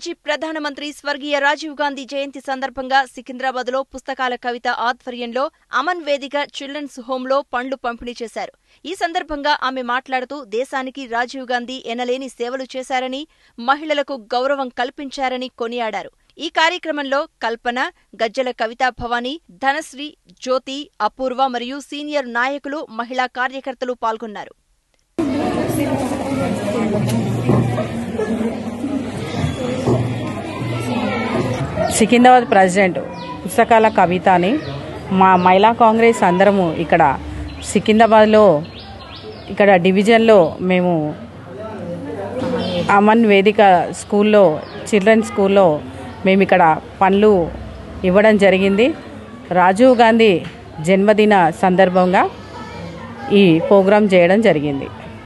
మాజీ ప్రధానమంత్రి స్వర్గీయ రాజీవ్ గాంధీ జయంతి సందర్భంగా సికింద్రాబాద్లో పుస్తకాల కవిత ఆధ్వర్యంలో అమన్ వేదిక చిల్డ్రన్స్ హోంలో పండ్లు పంపిణీ చేశారు ఈ సందర్భంగా ఆమె మాట్లాడుతూ దేశానికి రాజీవ్ గాంధీ ఎనలేని సేవలు చేశారని మహిళలకు గౌరవం కల్పించారని కొనియాడారు ఈ కార్యక్రమంలో కల్పన గజ్జల కవితా భవానీ ధనశ్రీ జ్యోతి అపూర్వ మరియు సీనియర్ నాయకులు మహిళా కార్యకర్తలు పాల్గొన్నారు సికింద్రాబాద్ ప్రెసిడెంట్ పుస్తకాల కవిత అని మా మహిళా కాంగ్రెస్ అందరము ఇక్కడ సికింద్రాబాద్లో ఇక్కడ డివిజన్లో మేము అమన్ వేదిక స్కూల్లో చిల్డ్రన్ స్కూల్లో మేము ఇక్కడ పనులు ఇవ్వడం జరిగింది రాజీవ్ గాంధీ జన్మదిన సందర్భంగా ఈ ప్రోగ్రాం చేయడం జరిగింది